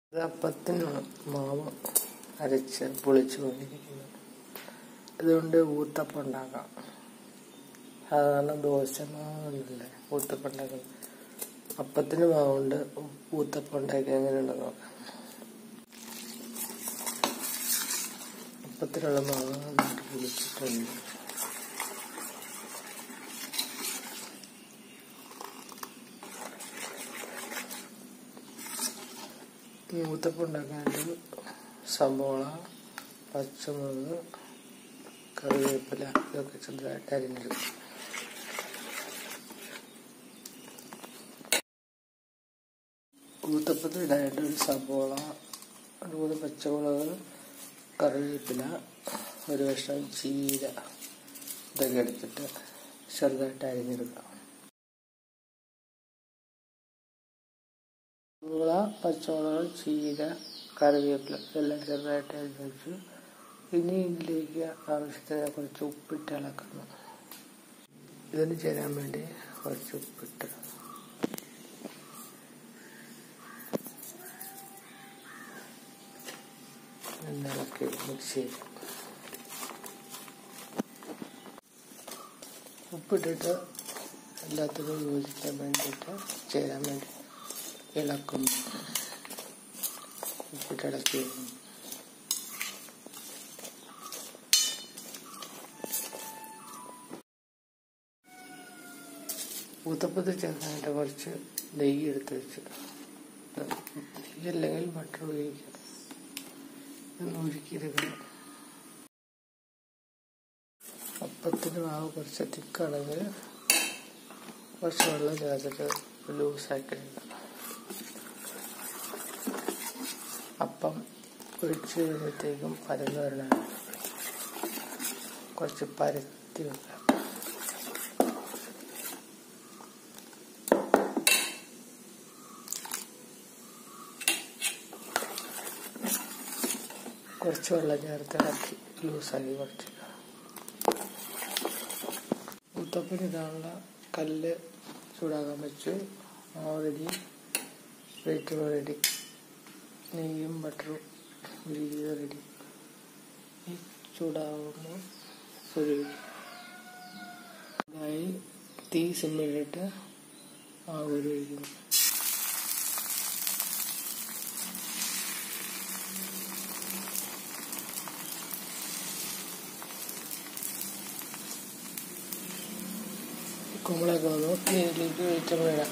ഇത് അപ്പത്തിനുള്ള മാവ് അരച്ച് പൊളിച്ചു കൊണ്ടിരിക്കുന്നു ഇതുകൊണ്ട് ഊത്തപ്പം ഉണ്ടാക്കാം സാധാരണ ദോശ മാവുണ്ടല്ലേ ഊത്തപ്പം ഉണ്ടാക്കുന്നത് അപ്പത്തിന് മാവുണ്ട് ഊത്തപ്പം ഉണ്ടാക്കി എങ്ങനെയുണ്ടെന്ന് നോക്കാം അപ്പത്തിനുള്ള മാവ് നന്നായിട്ട് പൊളിച്ചിട്ടുണ്ട് ഈ ഊത്തപ്പം ഉണ്ടാക്കാനായിട്ട് സവോള പച്ചമുളക് കറിവേപ്പില ഇതൊക്കെ ചെറുതായിട്ട് അരിഞ്ഞെടുക്കും ഊത്തപ്പത്തിൽ ഇടാനായിട്ട് ഒരു സവോള ഒരു മൂന്ന് പച്ചമുളക് കറിവേപ്പില ഒരു കഷ്ണം ചീര ഇതൊക്കെ എടുത്തിട്ട് ചെറുതായിട്ട് അരിഞ്ഞെടുക്കാം സവോള പച്ചമുളക് ചീര കറിവേപ്പില ഇതെല്ലാം ചെറുതായിട്ട് അരിഞ്ഞ് വെച്ചു ഇനി ഇതിലേക്ക് ആവശ്യത്തിന് കുറച്ച് ഉപ്പിട്ട് ഇളക്കണം ഇതിന് ചേരാൻ വേണ്ടി കുറച്ച് ഉപ്പിട്ട് ഇളക്കി മിക്സ് ചെയ്ത് ഉപ്പിട്ടിട്ട് എല്ലാത്തിനും യോജിക്കാൻ വേണ്ടിയിട്ട് ചേരാൻ വേണ്ടി ഇളക്കുന്നു ഉപ്പിട്ട് ഇളക്കി വെക്കുന്നു ഊത്തപ്പത്തിൽ ചേർക്കാനായിട്ട് കുറച്ച് നെയ്യ് എടുത്ത് വെച്ച് നെയ്യ് അല്ലെങ്കിൽ ബട്ടർ ഉപയോഗിക്കാം ഒന്ന് ഉരുക്കിയെടുക്കണം അപ്പത്തിന് മാവ് കുറച്ച് തിക്കാണെങ്കിൽ കുറച്ച് വെള്ളം ചേർത്തിട്ട് ലൂസാക്കി എടുക്കാം അപ്പം ഒഴിച്ച് കഴിയുമ്പോഴത്തേക്കും പരന്ന് വരണം കുറച്ച് പരത്തി വെക്കാം കുറച്ച് വെള്ളം ചേർത്ത് ഇളക്കി ലൂസാക്കി കുറച്ച് ഉത്തപ്പിന് ഇടാനുള്ള കല്ല് ചൂടാക്കാൻ വെച്ചു മാവ് റെഡി വെയിറ്റ് റെഡി നെയ്യും ബട്ടറും ഉരുകിയത് റെഡി ഈ ചൂടാകുമ്പോൾ ഉരുകി ഇതായി തീ സിമ്മിലിട്ട് മാവ് ഉരുവിക്കുന്നു കുമ്പളൊക്കെ വന്നു ഇതിലേക്ക് വെളിച്ചെണ്ണ ഇടാം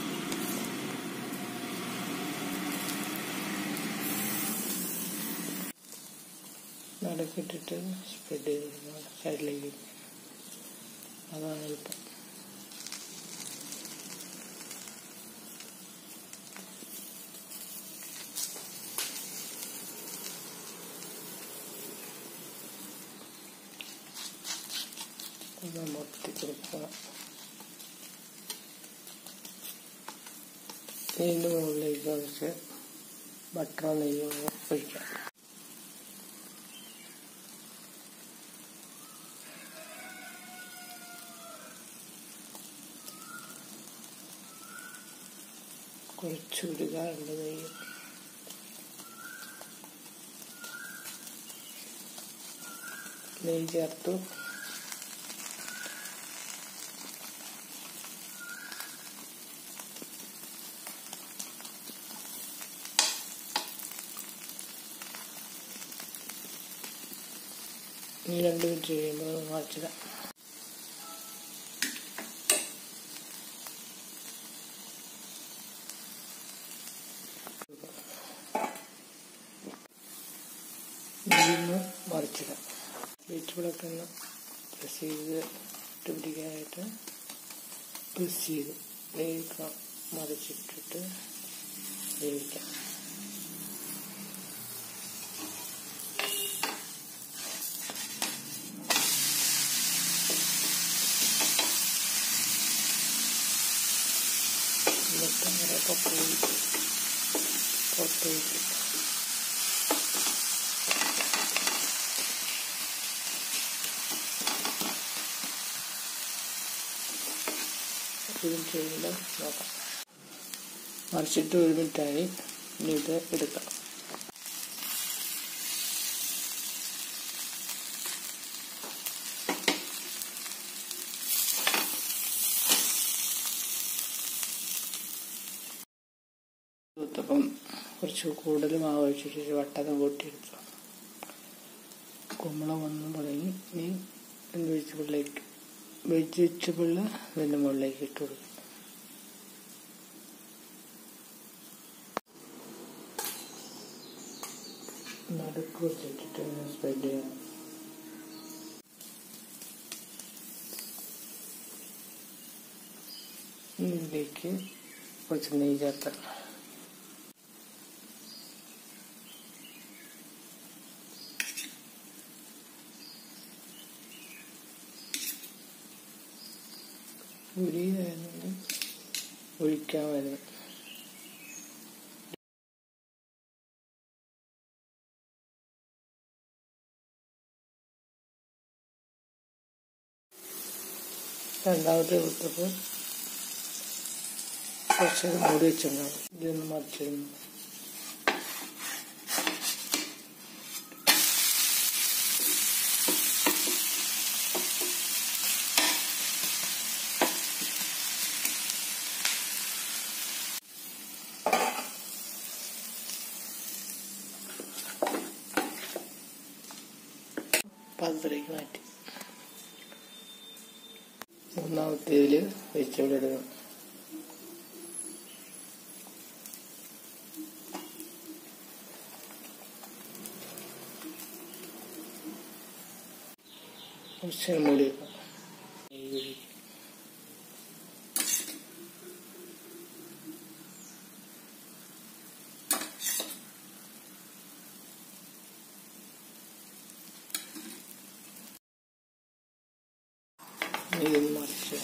നടക്കിട്ടിട്ട് സ്പ്രെഡ് ചെയ്ത് കൊടുക്കണം സൈഡിലേക്ക് അതാണ് എളുപ്പം ഒന്ന് മൊത്തി കൊടുക്കുക ഇതിൻ്റെ മുകളിലേക്ക് കുറച്ച് ബട്ടർ നെയ്യ് ഒഴിക്കാം കുറച്ച് ഉരുകാറുണ്ട് നെയ്യ് നെയ്യ് ചേർത്തു ഇനി രണ്ട് മിനിറ്റ് കഴിയുമ്പോൾ മാറ്റിടാം ഇന്ന് മറിച്ചിടാം വെജിറ്റബിളൊക്കെ ഒന്ന് പ്രസ് ചെയ്ത് ഇട്ട് പിടിക്കാനായിട്ട് പ്രസ് ചെയ്ത് വേവിക്കാം മറിച്ചിട്ടിട്ട് വേവിക്കാം എന്നിട്ട് അങ്ങനെയൊക്കെ പോയി പുറത്തേക്ക് ഇതും ചെയ്യുമ്പോൾ നോക്കാം മറിച്ചിട്ട് ഒരു മിനിറ്റായി ഇനി ഇത് എടുക്കാം ഊത്തപ്പം കുറച്ച് കൂടുതൽ മാവ് ഒഴിച്ചിട്ട് വട്ടകം കൂട്ടിയെടുത്തു കുമ്പളം വന്ന് തുടങ്ങി ഇനി വെജിറ്റബിളിലേക്ക് വെജിറ്റബിൾ ഇതിൻ്റെ മുകളിലേക്ക് ഇട്ട് കൊടുക്കും നടുക്ക് വെച്ചിട്ടിട്ട് സ്പ്രെഡ് ചെയ്യാം ഇതിലേക്ക് കുറച്ച് നെയ്യ് ചേർക്കാം ഉരിയായിരുന്നു ഒഴിക്കാൻ വരുന്നത് രണ്ടാമത്തെ കൊടുത്തപ്പോൾ കുറച്ച് മൂടി വെച്ചിട്ടുണ്ടാവും ഇതൊന്ന് മറിച്ചിരുന്നു പാത്രത്തിലേക്ക് മാറ്റി മൂന്നാമത്തേതിൽ വെജിറ്റബിൾ ഇടുക കുറച്ച് മൂടി വെക്കാം നെയ്യ് ഒഴിക്കുക. നെയ്യ് ഒന്ന് മറിച്ച്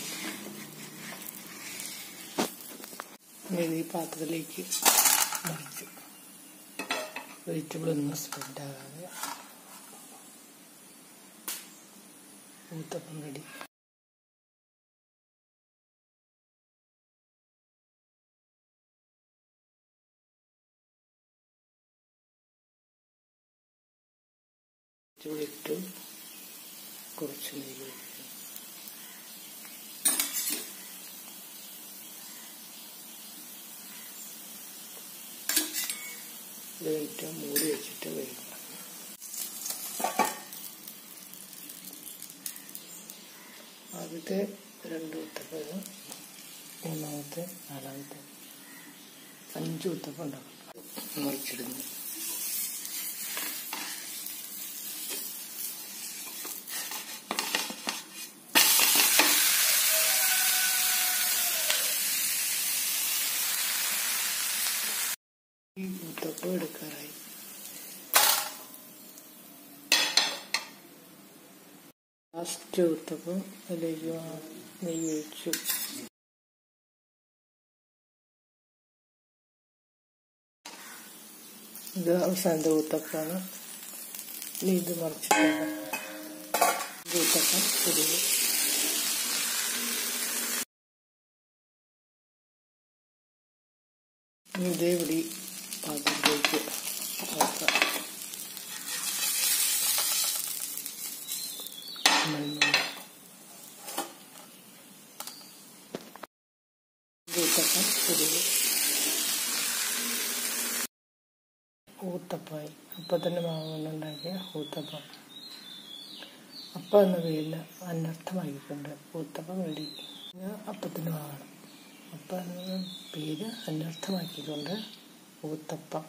നെയ്യ് ഈ പാത്രത്തിലേക്ക് മറിച്ച് വെജിറ്റബിൾ ഒന്നും സ്പ്രെഡ് ആകാതെ ഊത്തപ്പം റെഡി ഇട്ട് കുറച്ച് നെയ്യ് ഒഴിക്കുക ഇത് കഴിഞ്ഞിട്ട് മൂടി വെച്ചിട്ട് വേവിക്കണം ആദ്യത്തെ രണ്ട് ഉത്തപ്പം മൂന്നാമത്തെ നാലാമത്തെ അഞ്ച് ഉത്തപ്പം ഉണ്ടാക്കും മറിച്ചിടുന്നു ഈ ഉത്തപ്പം എടുക്കാറായി ലാസ്റ്റ് ഉത്തപ്പം അതിലേക്ക് നെയ്യ് ഒഴിച്ചു ഇത് അവസാനത്തെ ഊത്തപ്പാണ് ഇനി ഇത് മറിച്ചിട്ടാണ് ഇത് ഊത്തപ്പം പൊടിയിൽ ഇനി ഇതേപടി പാത്രത്തിലേക്ക് ആക്കാം ഊത്തപ്പം പൊടിയിൽ ഊത്തപ്പായി അപ്പത്തിൻ്റെ മാവ് കൊണ്ടുണ്ടാക്കിയ ഊത്തപ്പം അപ്പം എന്ന പേരിൽ അനർത്ഥമാക്കിക്കൊണ്ട് ഊത്തപ്പം റെഡി ഇത് അപ്പത്തിൻ്റെ മാവാണ് അപ്പം എന്ന പേര് അനർത്ഥമാക്കിക്കൊണ്ട് ഊത്തപ്പം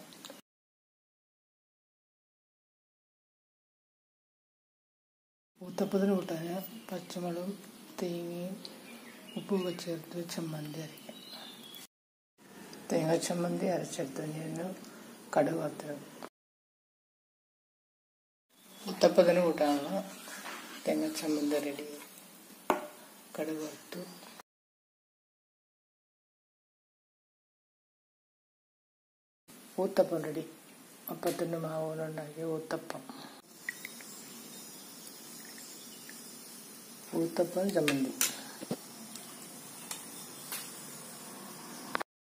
ഊത്തപ്പത്തിന് കൂട്ടാൻ പച്ചമുളകും തേങ്ങയും ഉപ്പൊക്കെ ചേർത്ത് ചമ്മന്തി അരയ്ക്കാം തേങ്ങ ചമ്മന്തി അരച്ചെടുത്തതിന് ശേഷം കടുക് വറുത്തിടും ഊത്തപ്പത്തിന് കൂട്ടാനുള്ള തേങ്ങ ചമ്മന്തി റെഡി കടുക് വറുത്തു ഊത്തപ്പം റെഡി അപ്പത്തിൻ്റെ മാവ് കൊണ്ടുണ്ടാക്കിയ ഊത്തപ്പം ഊത്തപ്പം ചമ്മന്തി